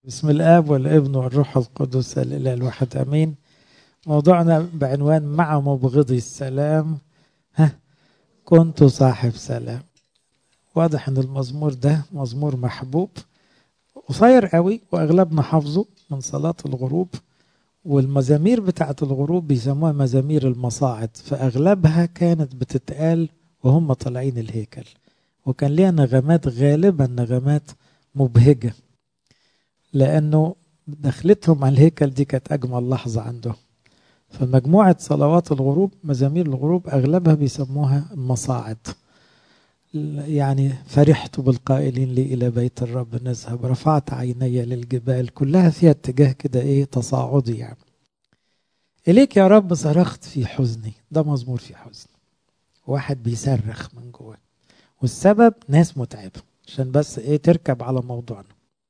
بسم الاب والابن والروح القدس الاله الواحد امين موضوعنا بعنوان مع مبغضي السلام ها كنت صاحب سلام واضح ان المزمور ده مزمور محبوب قصير قوي واغلبنا حافظه من صلاه الغروب والمزامير بتاعه الغروب بيسموها مزامير المصاعد فاغلبها كانت بتتقال وهم طالعين الهيكل وكان ليها نغمات غالبا نغمات مبهجه لانه دخلتهم على الهيكل دي كانت اجمل لحظه عندهم فمجموعه صلوات الغروب مزامير الغروب اغلبها بيسموها المصاعد يعني فرحت بالقائلين لي الى بيت الرب نذهب رفعت عيني للجبال كلها فيها اتجاه كده ايه تصاعدي يعني اليك يا رب صرخت في حزني ده مزمور في حزن واحد بيصرخ من جواه والسبب ناس متعبه عشان بس ايه تركب على موضوعنا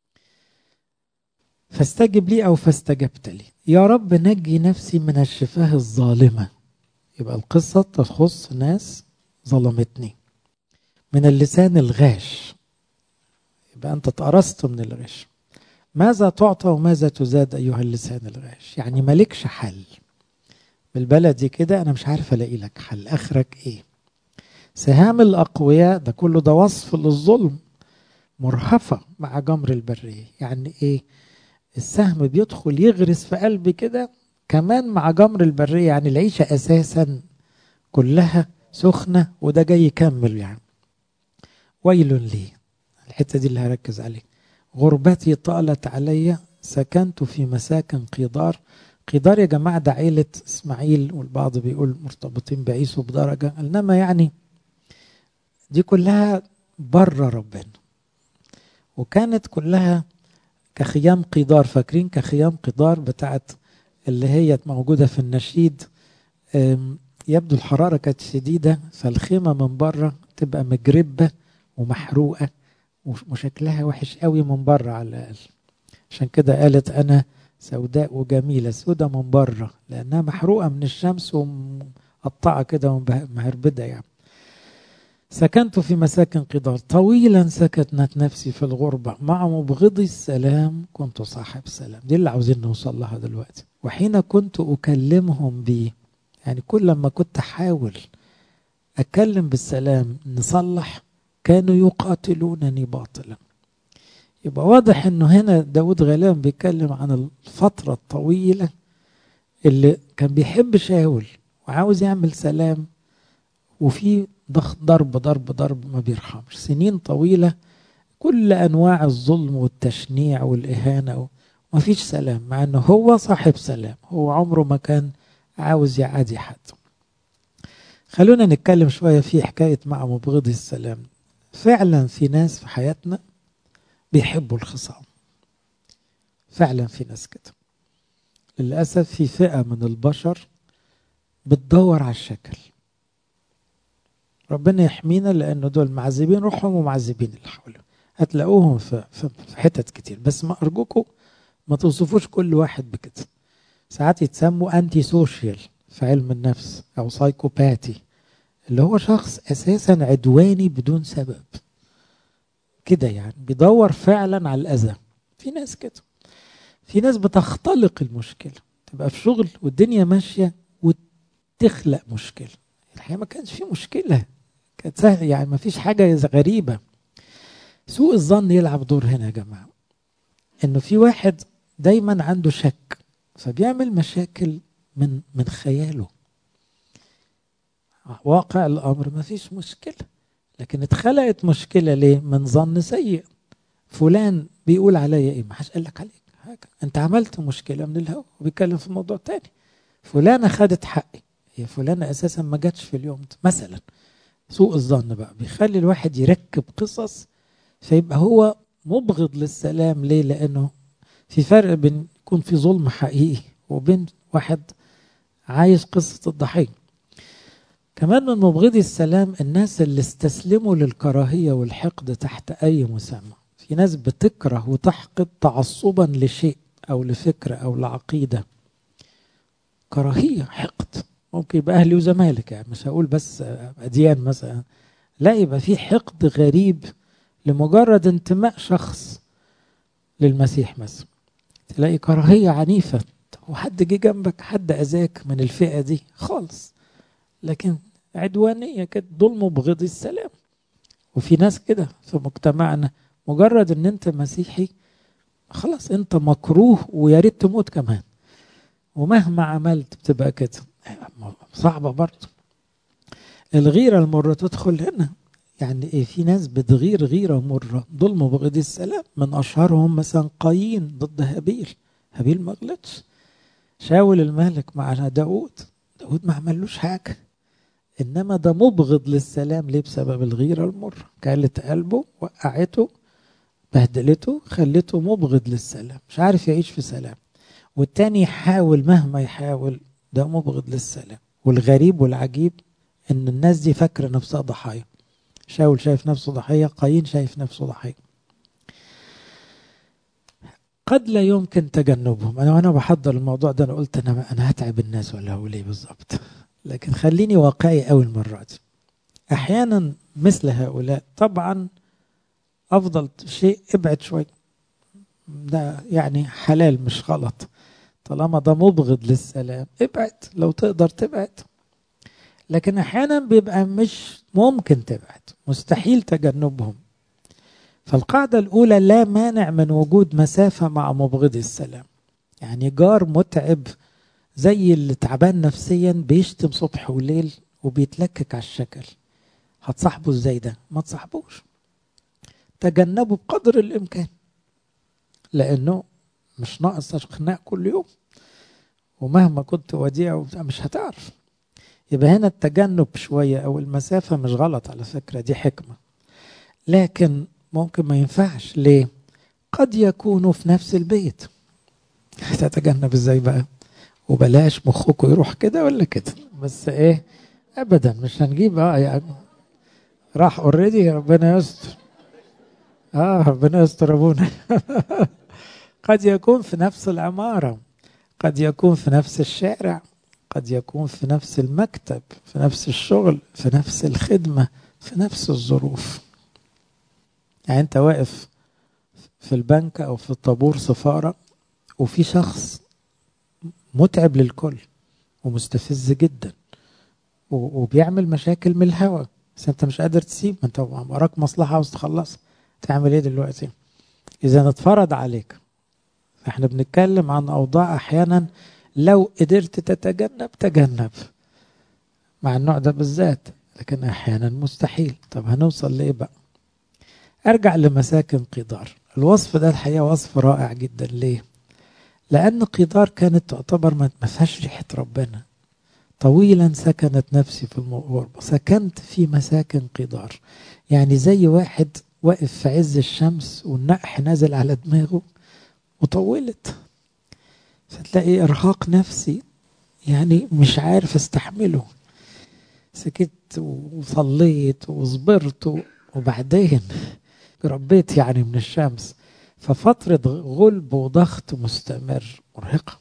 فاستجب لي او فاستجبت لي يا رب نجي نفسي من الشفاه الظالمه يبقى القصه تخص ناس ظلمتني من اللسان الغاش يبقى انت اتقرصت من الغش ماذا تعطى وماذا تزاد ايها اللسان الغاش يعني مالكش حل بالبلدي كده انا مش عارف الاقي لك حل اخرك ايه سهام الاقوياء ده كله ده وصف للظلم مرهفه مع جمر البريه يعني ايه السهم بيدخل يغرس في قلبي كده كمان مع جمر البريه يعني العيشه اساسا كلها سخنه وده جاي يكمل يعني ويل لي الحته دي اللي هركز عليه غربتي طالت علي سكنت في مساكن قيدار قيدار يا جماعه ده عيله اسماعيل والبعض بيقول مرتبطين بعيسو بدرجه انما يعني دي كلها بره ربنا وكانت كلها كخيام قيدار فاكرين كخيام قيدار بتاعت اللي هي موجودة في النشيد يبدو الحرارة كانت شديدة فالخيمة من بره تبقى مجربة ومحروقة وشكلها وحش قوي من بره على الأقل عشان كده قالت أنا سوداء وجميلة سودة من بره لأنها محروقة من الشمس ومقطعة كده ومهربدة يعني سكنت في مساكن قدار طويلا سكنت نفسي في الغربة مع مبغضي السلام كنت صاحب سلام دي اللي عاوزين نوصل لها دلوقتي وحين كنت أكلمهم بيه يعني كل لما كنت أحاول أتكلم بالسلام نصلح كانوا يقاتلونني باطلا يبقى واضح انه هنا داود غالبا بيتكلم عن الفترة الطويلة اللي كان بيحب شاول وعاوز يعمل سلام وفي ضغط ضرب ضرب ضرب ما بيرحمش سنين طويلة كل أنواع الظلم والتشنيع والإهانة ما فيش سلام مع أنه هو صاحب سلام هو عمره ما كان عاوز يعادي حد خلونا نتكلم شوية في حكاية مع مبغضي السلام فعلا في ناس في حياتنا بيحبوا الخصام فعلا في ناس كده للأسف في فئة من البشر بتدور على الشكل ربنا يحمينا لانه دول معذبين روحهم ومعذبين اللي حولهم هتلاقوهم في, في, في حتت كتير بس ما ارجوكم ما توصفوش كل واحد بكده ساعات يتسموا انتي سوشيال في علم النفس او سايكوباتي اللي هو شخص اساسا عدواني بدون سبب كده يعني بيدور فعلا على الاذى في ناس كده في ناس بتختلق المشكله تبقى في شغل والدنيا ماشيه وتخلق مشكله الحقيقه ما كانش في مشكله كانت سهله يعني ما فيش حاجه غريبه سوء الظن يلعب دور هنا يا جماعه انه في واحد دايما عنده شك فبيعمل مشاكل من من خياله واقع الامر ما فيش مشكله لكن اتخلقت مشكله ليه من ظن سيء فلان بيقول عليا ايه ما حدش قال لك عليك حاجه انت عملت مشكله من الهوا وبيتكلم في موضوع تاني فلانه خدت حقي هي فلانة أساسا ما جاتش في اليوم ده مثلا سوء الظن بقى بيخلي الواحد يركب قصص فيبقى هو مبغض للسلام ليه لأنه في فرق بين يكون في ظلم حقيقي وبين واحد عايش قصة الضحية كمان من مبغضي السلام الناس اللي استسلموا للكراهية والحقد تحت أي مسمى في ناس بتكره وتحقد تعصبا لشيء أو لفكرة أو لعقيدة كراهية حقد ممكن يبقى اهلي وزمالك يعني مش هقول بس اديان مثلا لا يبقى في حقد غريب لمجرد انتماء شخص للمسيح مثلا تلاقي كراهية عنيفة وحد جه جنبك حد أذاك من الفئة دي خالص لكن عدوانية كده دول مبغضي السلام وفي ناس كده في مجتمعنا مجرد ان انت مسيحي خلاص انت مكروه ويا ريت تموت كمان ومهما عملت بتبقى كده صعبة برضه الغيرة المرة تدخل هنا يعني ايه في ناس بتغير غيرة مرة دول مبغضي السلام من اشهرهم مثلا قايين ضد هابيل هابيل ما غلطش شاول الملك مع داود داود ما عملوش حاجة انما ده مبغض للسلام ليه بسبب الغيرة المرة كلت قلبه وقعته بهدلته خلته مبغض للسلام مش عارف يعيش في سلام والتاني يحاول مهما يحاول ده مبغض للسلام والغريب والعجيب ان الناس دي فاكره نفسها ضحايا شاول شايف نفسه ضحيه قايين شايف نفسه ضحيه قد لا يمكن تجنبهم انا وانا بحضر الموضوع ده انا قلت انا انا هتعب الناس ولا هو ليه بالظبط لكن خليني واقعي قوي المره دي احيانا مثل هؤلاء طبعا افضل شيء ابعد شوي ده يعني حلال مش غلط طالما ده مبغض للسلام ابعد لو تقدر تبعد لكن احيانا بيبقى مش ممكن تبعد مستحيل تجنبهم فالقاعدة الأولى لا مانع من وجود مسافة مع مبغضي السلام يعني جار متعب زي اللي تعبان نفسيا بيشتم صبح وليل وبيتلكك على الشكل هتصاحبه ازاي ده ما تصاحبوش تجنبه بقدر الإمكان لأنه مش ناقص خناق كل يوم ومهما كنت وديع مش هتعرف يبقى هنا التجنب شوية أو المسافة مش غلط على فكرة دي حكمة لكن ممكن ما ينفعش ليه قد يكونوا في نفس البيت هتتجنب ازاي بقى وبلاش مخكم يروح كده ولا كده بس ايه ابدا مش هنجيب اه يعني راح اوريدي ربنا يستر اه ربنا يستر ابونا قد يكون في نفس العماره قد يكون في نفس الشارع قد يكون في نفس المكتب في نفس الشغل في نفس الخدمة في نفس الظروف يعني انت واقف في البنك او في الطابور سفارة وفي شخص متعب للكل ومستفز جدا وبيعمل مشاكل من الهوا بس انت مش قادر تسيب انت وراك مصلحة عاوز تخلصها تعمل ايه دلوقتي اذا اتفرض عليك احنا بنتكلم عن اوضاع احيانا لو قدرت تتجنب تجنب مع النوع ده بالذات لكن احيانا مستحيل طب هنوصل لايه بقى ارجع لمساكن قدار الوصف ده الحقيقه وصف رائع جدا ليه لان قدار كانت تعتبر ما فيهاش ريحه ربنا طويلا سكنت نفسي في الغربه سكنت في مساكن قدار يعني زي واحد واقف في عز الشمس والنقح نازل على دماغه وطولت فتلاقي ارهاق نفسي يعني مش عارف استحمله سكت وصليت وصبرت وبعدين ربيت يعني من الشمس ففترة غلب وضغط مستمر مرهقة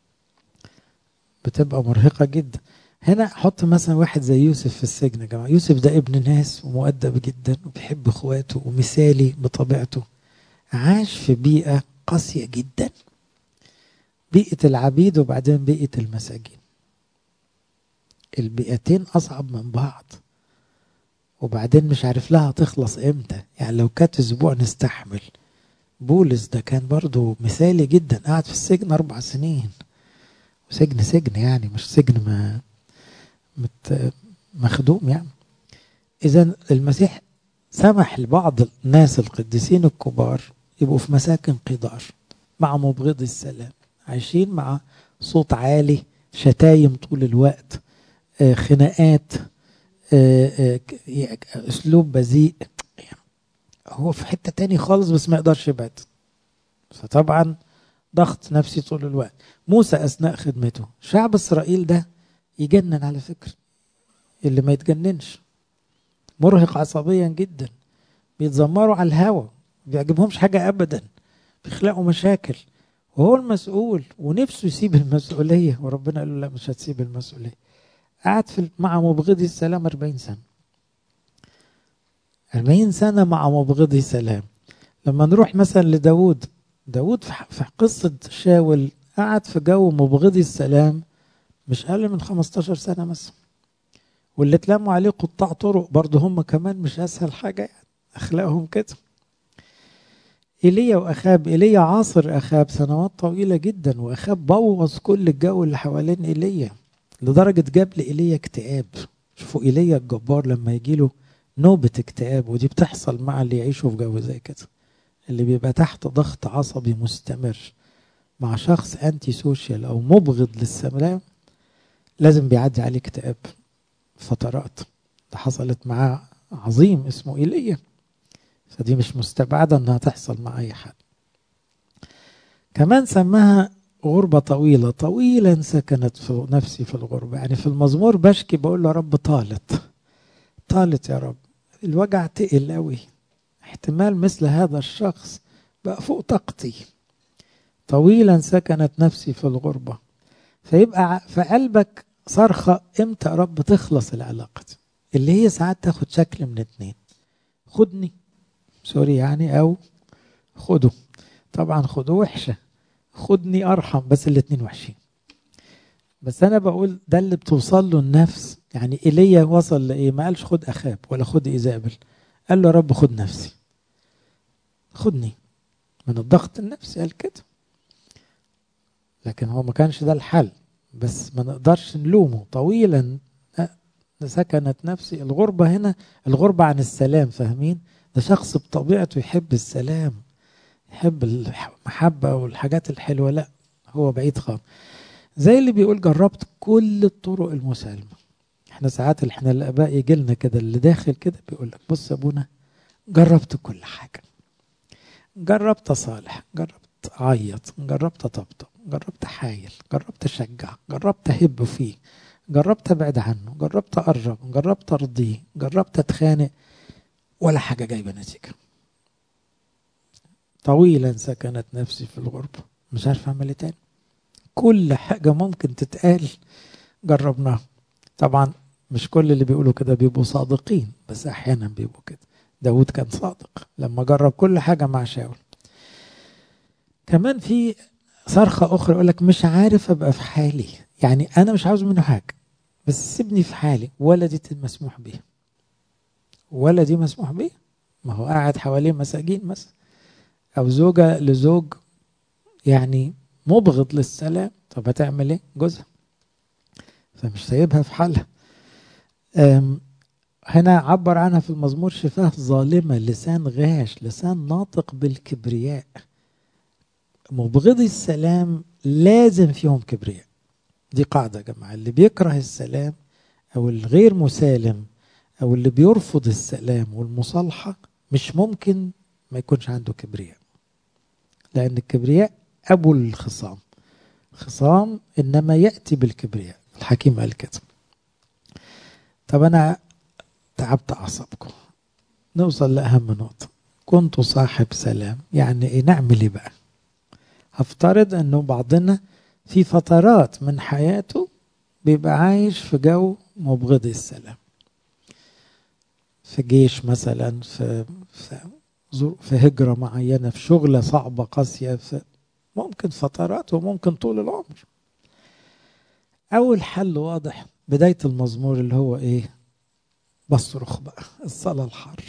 بتبقى مرهقة جدا هنا حط مثلا واحد زي يوسف في السجن يا جماعة يوسف ده ابن ناس ومؤدب جدا وبيحب اخواته ومثالي بطبيعته عاش في بيئة قاسية جدا بيئة العبيد وبعدين بيئة المساجين البيئتين أصعب من بعض وبعدين مش عارف لها تخلص امتى يعني لو كانت اسبوع نستحمل بولس ده كان برضو مثالي جدا قعد في السجن اربع سنين وسجن سجن يعني مش سجن ما مت مخدوم يعني اذا المسيح سمح لبعض الناس القديسين الكبار يبقوا في مساكن قدار مع مبغضي السلام عايشين مع صوت عالي شتايم طول الوقت خناقات اسلوب بذيء هو في حته تاني خالص بس ما يقدرش يبعد فطبعا ضغط نفسي طول الوقت موسى اثناء خدمته شعب اسرائيل ده يجنن على فكره اللي ما يتجننش مرهق عصبيا جدا بيتذمروا على الهوى بيعجبهمش حاجه ابدا بيخلقوا مشاكل وهو المسؤول ونفسه يسيب المسؤوليه وربنا قال له لا مش هتسيب المسؤوليه قعد في مع مبغضي السلام 40 سنة 40 سنة مع مبغضي سلام لما نروح مثلا لداود داود في قصة شاول قعد في جو مبغضي السلام مش أقل من 15 سنة مثلا واللي اتلموا عليه قطاع طرق برضه هم كمان مش أسهل حاجة يعني أخلاقهم كده ايليا واخاب ايليا عاصر اخاب سنوات طويله جدا واخاب بوظ كل الجو اللي حوالين ايليا لدرجه جاب لايليا اكتئاب شوفوا ايليا الجبار لما يجي له نوبه اكتئاب ودي بتحصل مع اللي يعيشوا في جو زي كده اللي بيبقى تحت ضغط عصبي مستمر مع شخص انتي سوشيال او مبغض للسلام لازم بيعدي عليه اكتئاب فترات ده حصلت معاه عظيم اسمه ايليا فدي مش مستبعدة انها تحصل مع اي حد كمان سماها غربة طويلة طويلا سكنت في نفسي في الغربة يعني في المزمور بشكي بقول له رب طالت طالت يا رب الوجع تقل قوي احتمال مثل هذا الشخص بقى فوق طاقتي طويلا سكنت نفسي في الغربة فيبقى في قلبك صرخة امتى يا رب تخلص العلاقة دي اللي هي ساعات تاخد شكل من اتنين خدني سوري يعني او خده طبعا خده وحشه خدني ارحم بس الاتنين وحشين بس انا بقول ده اللي بتوصل له النفس يعني ايليا وصل لايه ما قالش خد اخاب ولا خد ايزابل قال له يا رب خد نفسي خدني من الضغط النفسي قال كده لكن هو ما كانش ده الحل بس ما نقدرش نلومه طويلا سكنت نفسي الغربة هنا الغربة عن السلام فاهمين ده شخص بطبيعته يحب السلام يحب المحبة والحاجات الحلوة لا هو بعيد خالص زي اللي بيقول جربت كل الطرق المسالمة احنا ساعات احنا الاباء يجي لنا كده اللي داخل كده بيقول لك بص يا ابونا جربت كل حاجة جربت اصالح جربت اعيط جربت اطبطب جربت احايل جربت اشجع جربت اهب فيه جربت ابعد عنه جربت اقرب جربت ارضيه جربت اتخانق ولا حاجه جايبه نتيجه طويلا سكنت نفسي في الغربه مش عارف اعمل ايه تاني كل حاجه ممكن تتقال جربناها طبعا مش كل اللي بيقولوا كده بيبقوا صادقين بس احيانا بيبقوا كده داود كان صادق لما جرب كل حاجه مع شاول كمان في صرخه اخرى يقول لك مش عارف ابقى في حالي يعني انا مش عاوز منه حاجه بس سيبني في حالي ولا دي مسموح بيها ولا دي مسموح بيها ما هو قاعد حواليه مساجين مثلا او زوجه لزوج يعني مبغض للسلام طب هتعمل ايه جوزها فمش سايبها في حالها هنا عبر عنها في المزمور شفاه ظالمه لسان غاش لسان ناطق بالكبرياء مبغضي السلام لازم فيهم كبرياء دي قاعدة يا جماعة اللي بيكره السلام أو الغير مسالم أو اللي بيرفض السلام والمصالحة مش ممكن ما يكونش عنده كبرياء لأن الكبرياء أبو الخصام خصام إنما يأتي بالكبرياء الحكيم قال كده طب أنا تعبت أعصابكم نوصل لأهم نقطة كنت صاحب سلام يعني إيه نعمل إيه بقى هفترض إنه بعضنا في فترات من حياته بيبقى عايش في جو مبغضي السلام في جيش مثلا في في, في هجرة معينة في شغلة صعبة قاسية في ممكن فترات وممكن طول العمر أول حل واضح بداية المزمور اللي هو إيه بصرخ بقى الصلاة الحر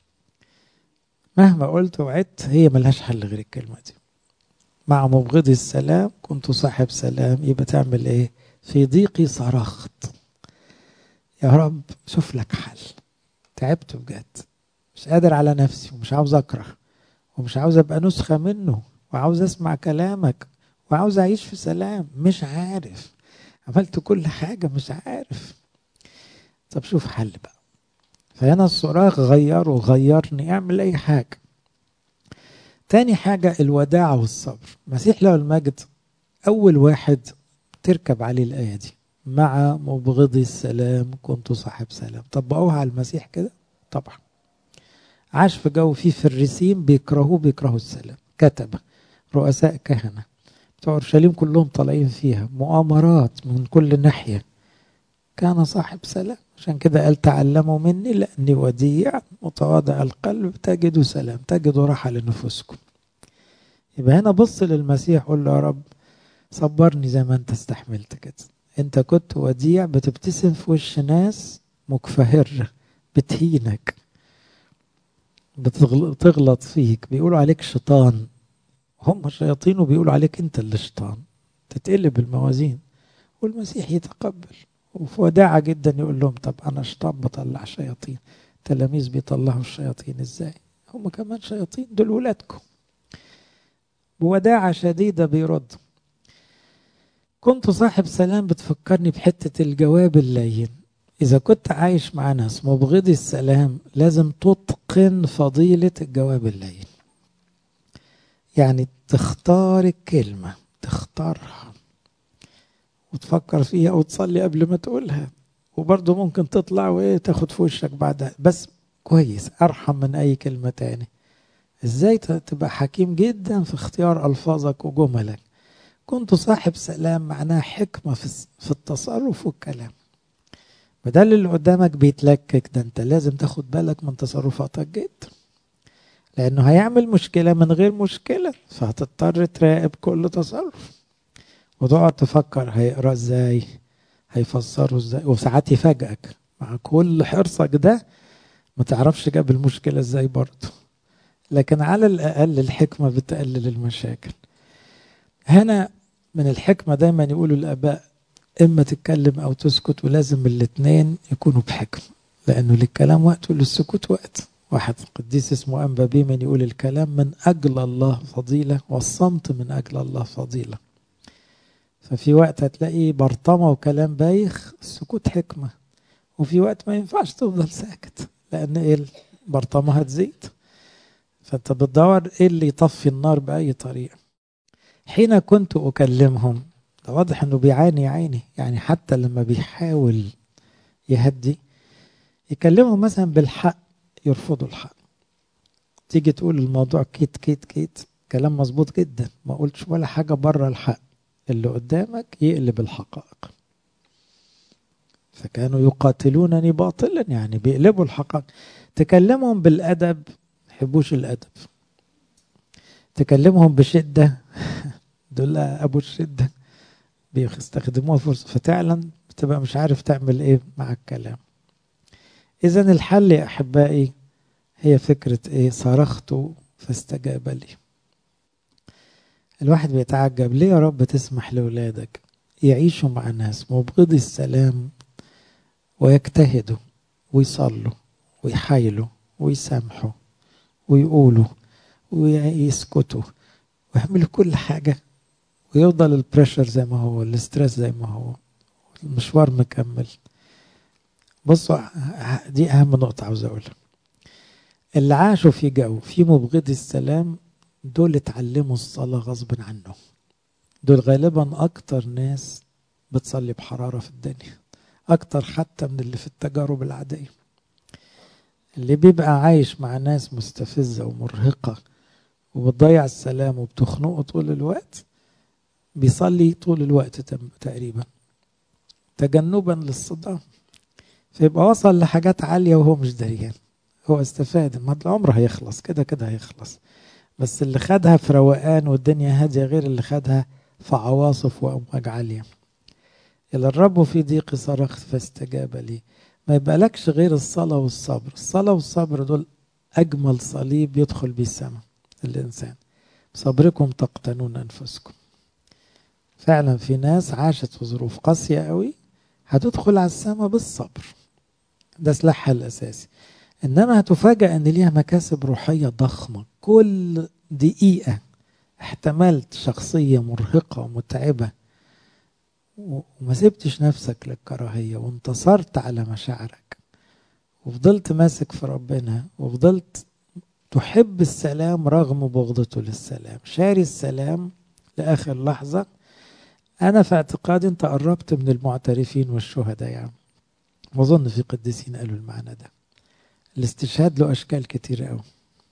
مهما قلت وعدت هي ملهاش حل غير الكلمة دي مع مبغضي السلام كنت صاحب سلام يبقى تعمل ايه في ضيقي صرخت يا رب شوف لك حل تعبت بجد مش قادر على نفسي ومش عاوز اكره ومش عاوز ابقى نسخة منه وعاوز اسمع كلامك وعاوز اعيش في سلام مش عارف عملت كل حاجة مش عارف طب شوف حل بقى فهنا الصراخ غيره غيرني اعمل اي حاجة تاني حاجة الوداعة والصبر مسيح له المجد أول واحد تركب عليه الآية دي مع مبغضي السلام كنت صاحب سلام طبقوها على المسيح كده طبعا عاش في جو فيه فريسين بيكرهوه بيكرهوا السلام كتبة رؤساء كهنة بتوع اورشليم كلهم طالعين فيها مؤامرات من كل ناحية كان صاحب سلام عشان كده قال تعلموا مني لأني وديع متواضع القلب تجدوا سلام تجدوا راحة لنفوسكم يبقى هنا بص للمسيح قول له يا رب صبرني زي ما انت استحملت كده انت كنت وديع بتبتسم في وش ناس مكفهرة بتهينك بتغلط فيك بيقولوا عليك شيطان هم شياطين وبيقولوا عليك انت اللي شيطان تتقلب الموازين والمسيح يتقبل وفي وداعة جدا يقول لهم طب انا شيطان بطلع شياطين تلاميذ بيطلعوا الشياطين ازاي هم كمان شياطين دول ولادكم بوداعة شديدة بيرد كنت صاحب سلام بتفكرني بحتة الجواب اللين إذا كنت عايش مع ناس مبغضي السلام لازم تتقن فضيلة الجواب اللين يعني تختار الكلمة تختارها وتفكر فيها وتصلي قبل ما تقولها وبرضه ممكن تطلع وايه تاخد في وشك بعدها بس كويس ارحم من اي كلمه تاني ازاي تبقى حكيم جدا في اختيار الفاظك وجملك كنت صاحب سلام معناه حكمه في التصرف والكلام بدل اللي قدامك بيتلكك ده انت لازم تاخد بالك من تصرفاتك جدا لانه هيعمل مشكله من غير مشكله فهتضطر تراقب كل تصرف وتقعد تفكر هيقرا ازاي هيفسره ازاي وساعات يفاجئك مع كل حرصك ده ما تعرفش جاب المشكلة ازاي برضه لكن على الأقل الحكمة بتقلل المشاكل هنا من الحكمة دايما يقولوا الآباء إما تتكلم أو تسكت ولازم الاتنين يكونوا بحكمة لأنه للكلام وقت وللسكوت وقت واحد قديس اسمه أنبا بيمن يقول الكلام من أجل الله فضيلة والصمت من أجل الله فضيلة ففي وقت هتلاقي برطمة وكلام بايخ السكوت حكمة وفي وقت ما ينفعش تفضل ساكت لأن إيه البرطمة هتزيد فأنت بتدور إيه اللي يطفي النار بأي طريقة حين كنت أكلمهم ده واضح إنه بيعاني عيني يعني حتى لما بيحاول يهدي يكلمهم مثلا بالحق يرفضوا الحق تيجي تقول الموضوع كيت كيت كيت كلام مظبوط جدا ما قلتش ولا حاجة بره الحق اللي قدامك يقلب الحقائق فكانوا يقاتلونني باطلا يعني بيقلبوا الحقائق تكلمهم بالأدب يحبوش الأدب تكلمهم بشدة دول أبو الشدة بيستخدموها فرصة ففعلا بتبقى مش عارف تعمل ايه مع الكلام إذا الحل يا أحبائي هي فكرة ايه صرخت فاستجاب لي الواحد بيتعجب ليه يا رب تسمح لأولادك يعيشوا مع ناس مبغضي السلام ويجتهدوا ويصلوا ويحايلوا ويسامحوا ويقولوا ويسكتوا ويعملوا كل حاجة ويفضل البريشر زي ما هو الاسترس زي ما هو المشوار مكمل بصوا دي أهم نقطة عاوز أقولها اللي عاشوا في جو في مبغضي السلام دول اتعلموا الصلاة غصب عنهم دول غالبا أكتر ناس بتصلي بحرارة في الدنيا أكتر حتى من اللي في التجارب العادية اللي بيبقى عايش مع ناس مستفزة ومرهقة وبتضيع السلام وبتخنقه طول الوقت بيصلي طول الوقت تقريبا تجنبا للصدام فيبقى وصل لحاجات عالية وهو مش دريان هو استفاد ما العمر هيخلص كده كده هيخلص بس اللي خدها في روقان والدنيا هادية غير اللي خدها في عواصف وأمواج عالية إلى الرب في ضيق صرخت فاستجاب لي ما يبقالكش غير الصلاة والصبر الصلاة والصبر دول أجمل صليب يدخل بيه السماء الإنسان بصبركم تقتنون أنفسكم فعلا في ناس عاشت في ظروف قاسية قوي هتدخل على السماء بالصبر ده سلاحها الأساسي إنما هتفاجأ إن ليها مكاسب روحية ضخمة كل دقيقة احتملت شخصية مرهقة ومتعبة وما سبتش نفسك للكراهية وانتصرت على مشاعرك وفضلت ماسك في ربنا وفضلت تحب السلام رغم بغضته للسلام شاري السلام لآخر لحظة أنا في اعتقادي أنت قربت من المعترفين والشهداء يعني وأظن في قديسين قالوا المعنى ده الاستشهاد له أشكال كتير قوي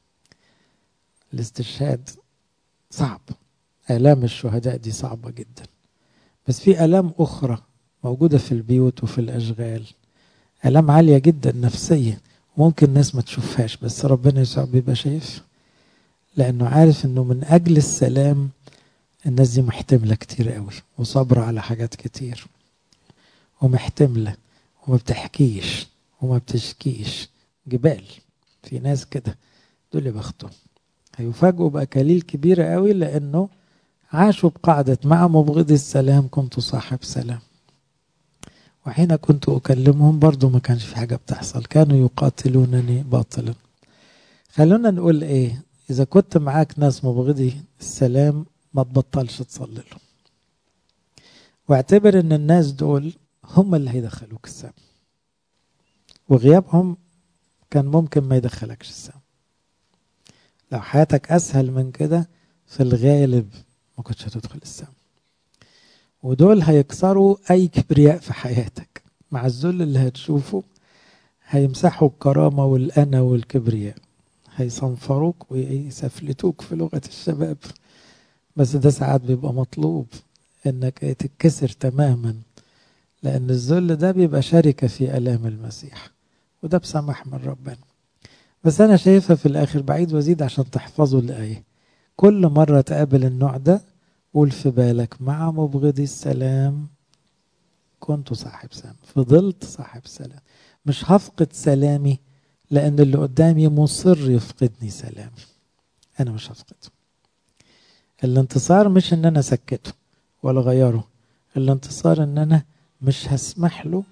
الاستشهاد صعب آلام الشهداء دي صعبة جدا بس في آلام أخرى موجودة في البيوت وفي الأشغال آلام عالية جدا نفسية ممكن الناس ما تشوفهاش بس ربنا يسوع بيبقى شايف لأنه عارف أنه من أجل السلام الناس دي محتملة كتير قوي وصبرة على حاجات كتير ومحتملة وما بتحكيش وما بتشكيش جبال في ناس كده دول اللي بختهم هيفاجئوا بأكاليل كبيرة قوي لأنه عاشوا بقاعدة مع مبغضي السلام كنت صاحب سلام وحين كنت أكلمهم برضو ما كانش في حاجة بتحصل كانوا يقاتلونني باطلا خلونا نقول إيه إذا كنت معاك ناس مبغضي السلام ما تبطلش تصلي لهم واعتبر ان الناس دول هم اللي هيدخلوك السام وغيابهم كان ممكن ما يدخلكش السام لو حياتك اسهل من كده في الغالب ما كنتش هتدخل السام ودول هيكسروا اي كبرياء في حياتك مع الذل اللي هتشوفه هيمسحوا الكرامة والأنا والكبرياء هيصنفروك ويسفلتوك في لغة الشباب بس ده ساعات بيبقى مطلوب انك تتكسر تماما لان الذل ده بيبقى شركة في الام المسيح وده بسمح من ربنا بس انا شايفها في الاخر بعيد وازيد عشان تحفظوا الايه كل مرة تقابل النوع ده قول في بالك مع مبغضي السلام كنت صاحب سلام فضلت صاحب سلام مش هفقد سلامي لان اللي قدامي مصر يفقدني سلامي انا مش هفقده الانتصار مش ان انا اسكته ولا غيره الانتصار ان انا مش هسمح له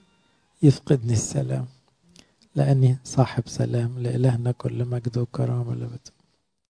يفقدني السلام لاني صاحب سلام لالهنا كل مجد وكرامه لابد